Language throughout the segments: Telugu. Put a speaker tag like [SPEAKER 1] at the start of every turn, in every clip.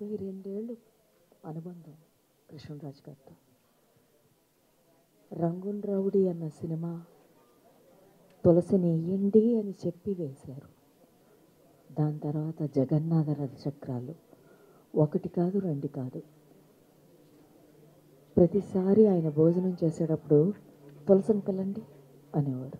[SPEAKER 1] యాభై రెండేళ్ళు అనుబంధం కృష్ణరాజు గారితో రంగున్ రౌడీ అన్న సినిమా తులసిని ఇయ్యండి అని చెప్పి వేశారు దాని తర్వాత జగన్నాథ రథ చక్రాలు ఒకటి కాదు రెండు కాదు ప్రతిసారి ఆయన భోజనం చేసేటప్పుడు తులసిని పిల్లండి అనేవారు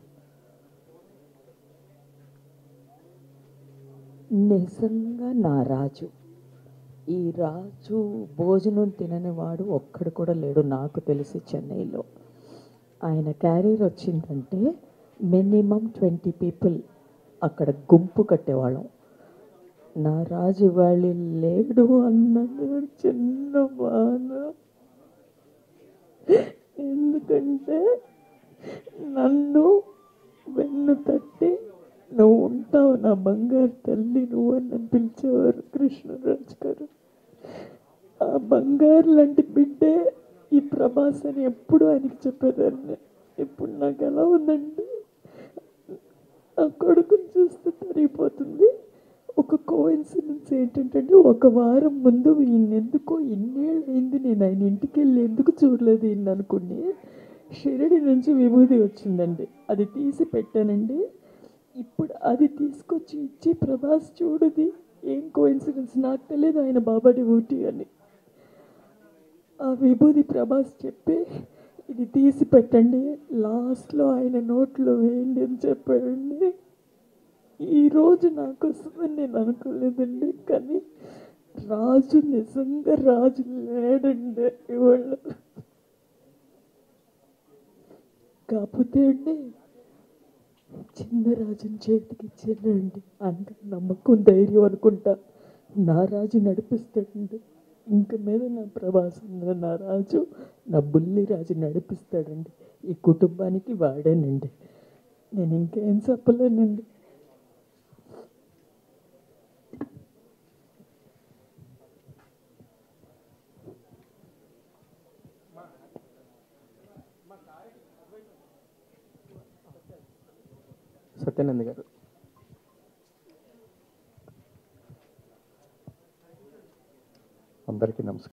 [SPEAKER 1] నిజంగా నా రాజు ఈ రాజు భోజనం తినని వాడు ఒక్కడు కూడా లేడు నాకు తెలిసి చెన్నైలో ఆయన క్యారియర్ వచ్చిందంటే మినిమం ట్వంటీ పీపుల్ అక్కడ గుంపు కట్టేవాళ్ళం నా రాజు ఇవాళ లేడు అన్నది చిన్న బాధ ఎందుకంటే నన్ను వెన్ను తట్టి నువ్వు ఉంటావు నా బంగారు తల్లి నువ్వు అని నన్ను పిలిచేవారు కృష్ణరాజు గారు ఆ బంగారు లాంటి బిడ్డే ఈ ప్రభాస్ అని ఎప్పుడు ఆయనకి చెప్పేదాన్ని ఇప్పుడు నాకు ఎలా ఉందండి ఆ కొడుకుని చూస్తే తరిగిపోతుంది ఒక కోఇన్సిడెన్స్ ఏంటంటే ఒక వారం ముందు ఈయన ఎందుకో ఇన్నేళ్ళు అయింది నేను ఆయన ఇంటికి వెళ్ళి ఎందుకు చూడలేదు ఈయన అనుకుని షిరిడి నుంచి విభూది వచ్చిందండి అది తీసి పెట్టానండి ఇప్పుడు అది తీసుకొచ్చి ఇచ్చి ప్రభాస్ చూడుది ఏం కోఇన్సిడెన్స్ నాకు తెలియదు ఆయన బాబాడి ఊటి అని ఆ విభూది ప్రభాస్ చెప్పి ఇది తీసి పెట్టండి లాస్ట్లో ఆయన నోట్లో వేయండి అని చెప్పాడండి ఈరోజు నాకు వస్తుందని నేను అనుకోలేదండి కానీ రాజు నిజంగా రాజు లేడండి ఇవాళ కాకపోతే అండి చిన్న రాజుని చేతికి ఇచ్చానండి అంత నమ్మకం ధైర్యం అనుకుంటా నా రాజు నడిపిస్తాడండి ఇంక మీద నా ప్రభాసం ఉంది. నా రాజు నా బుల్లి రాజు నడిపిస్తాడండి ఈ కుటుంబానికి వాడానండి నేను ఇంకేం చెప్పలేనండి
[SPEAKER 2] సత్యానంద్ గారు
[SPEAKER 3] అందరికీ నమస్కారం